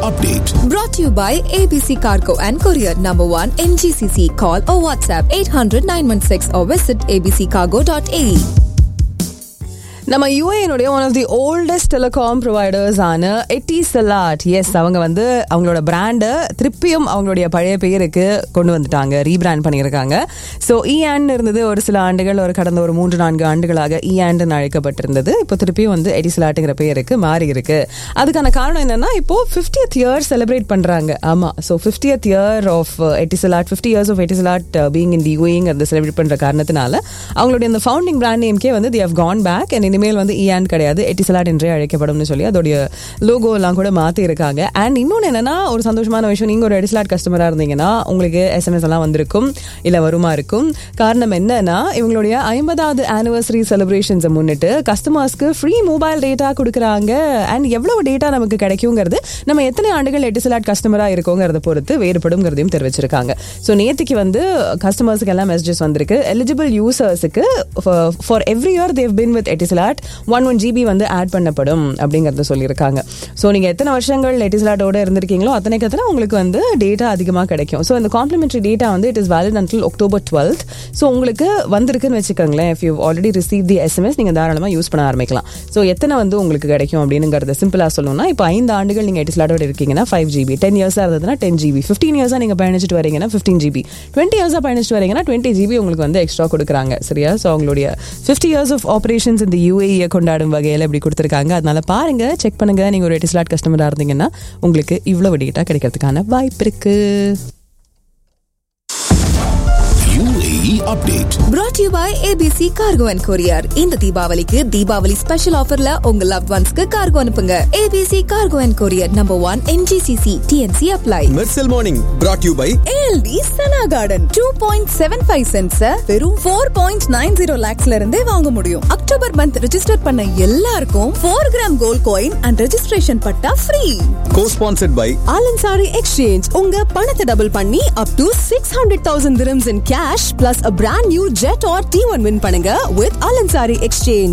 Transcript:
update. Brought to you by ABC Cargo and Courier Number 1 MGCC. Call or WhatsApp 800 916 or visit abccargo.ae. நம்ம யூஏனுடைய one of the oldest telecom providers ஆன எட்டி செலாட் S அவங்க வந்து அவங்களோட பிராண்டை திருப்பியும் அவங்களுடைய பழைய பெயருக்கு கொண்டு வந்துட்டாங்க ரீபிராண்ட் பண்ணியிருக்காங்க ஸோ இஆண்ட் இருந்தது ஒரு சில ஆண்டுகள் ஒரு கடந்த ஒரு மூன்று நான்கு ஆண்டுகளாக இஆண்ட்னு அழைக்கப்பட்டிருந்தது இப்போ திருப்பியும் வந்து எட்டி செலாட்டுங்கிற பெயருக்கு மாறி இருக்கு அதுக்கான காரணம் என்னன்னா இப்போ ஃபிஃப்டியத் இயர் செலிப்ரேட் பண்றாங்க ஆமா so fiftieth year of Etisalat fifty years of Etisalat being in the யூஏங்கிறது செலிப்ரேட் பண்ற காரணத்தினால அவங்களுடைய அந்த ஃபவுண்டிங் பிராண்ட் நேம்கே வந்து the have gone back and இனிமேல் வந்து இஆன் கிடையாது எட்டிசலாட் என்றே அழைக்கப்படும்னு சொல்லி அதோடைய லோகோ எல்லாம் கூட மாத்தி இருக்காங்க அண்ட் இன்னொன்று என்னன்னா ஒரு சந்தோஷமான விஷயம் நீங்க ஒரு எட்டிசலாட் கஸ்டமரா இருந்தீங்கன்னா உங்களுக்கு எஸ்எம்எஸ் எல்லாம் வந்திருக்கும் இல்ல வருமா இருக்கும் காரணம் என்னன்னா இவங்களுடைய ஐம்பதாவது ஆனிவர்சரி செலிப்ரேஷன்ஸை முன்னிட்டு கஸ்டமர்ஸ்க்கு ஃப்ரீ மொபைல் டேட்டா கொடுக்குறாங்க அண்ட் எவ்வளவு டேட்டா நமக்கு கிடைக்குங்கிறது நம்ம எத்தனை ஆண்டுகள் எட்டிசலாட் கஸ்டமரா இருக்கோங்கிறத பொறுத்து வேறுபடுங்கிறதையும் தெரிவிச்சிருக்காங்க ஸோ நேற்றுக்கு வந்து கஸ்டமர்ஸ்க்கு எல்லாம் மெசேஜஸ் வந்திருக்கு எலிஜிபிள் யூசர்ஸுக்கு for every year they've been with Etisalat one one GB வந்து ஆட் பண்ணப்படும் அப்படிங்கறத சொல்லியிருக்காங்க ஸோ நீங்க எத்தனை வருஷங்கள் எட்டிசலாட்டோட இருந்திருக்கீங்களோ அத்தனைக்கு அத்தனை உங்களுக்கு வந்து டேட்டா அதிகமாக கிடைக்கும் ஸோ இந்த காம்ப்ளிமெண்ட்ரி டேட்டா வந்து it is valid until October twelfth so உங்களுக்கு வந்திருக்குன்னு வச்சுக்கோங்களேன் if you already receive the SMS நீங்க தாராளமாக யூஸ் பண்ண ஆரம்பிக்கலாம் ஸோ எத்தனை வந்து உங்களுக்கு கிடைக்கும் அப்படிங்கிறத சிம்பிளாக சொல்லணும்னா இப்போ ஐந்து ஆண்டுகள் நீங்க எட்டிசலாட்டோட இருக்கீங்கன்னா ஃபைவ் ஜிபி டென் இயர்ஸாக இருந்ததுன்னா டென் ஜிபி ஃபிஃப்டீன் இயர்ஸாக நீங்க பயணிச்சுட்டு வரீங்கன்னா ஃபிஃப்டீன் ஜிபி டுவெண்ட்டி இயர்ஸாக பயணிச்சுட்டு வரீங்கன்னா டுவெண்ட்டி ஜிபி உங்களுக்கு வந்து எக்ஸ்ட்ரா கொடுக்குறாங்க சரியா ஸோ அவங்களுடைய ஃபிஃப்டி இயர்ஸ் ஆஃப் ஆப்ரேஷன்ஸ் இந்த யூஏஇ கொண்டாடும் வகையில் இப்படி கொடுத்துருக்காங்க அதனால பாருங்க செக் பண்ணுங்க நீங்க ஒரு எட்டிஸ்லாட் கஸ்டமரா இருந்தீங்கன்னா உங்களுக்கு இவ்வளவு டேட்டா கிடைக்கிறதுக்கான வாய்ப்பு இருக்கு UAE update. Brought to you by ABC Cargo and Courier. இந்த தீபாவளிக்கு தீபாவளி ஸ்பெஷல் ஆஃபர்ல உங்க லவ் ஒன்ஸ்க்கு கார்கோ அனுப்புங்க ABC Cargo and Courier Number 1 MGCC TNC apply. Mersal morning brought you by ALD Sana Garden 2.75 cents வெறும் 4.90 lakhsல இருந்தே வாங்க முடியும் அக்டோபர் மந்த் ரெஜிஸ்டர் பண்ண எல்லாருக்கும் 4 கிராம் கோல்ட் காயின் அண்ட் ரெஜிஸ்ட்ரேஷன் பட்டா free co sponsored by Alansari exchange உங்க பணத்தை டபுள் பண்ணி up to six hundred thousand dirhams in cash plus a brand new Jetour T one win பண்ணுங்க with Alansari exchange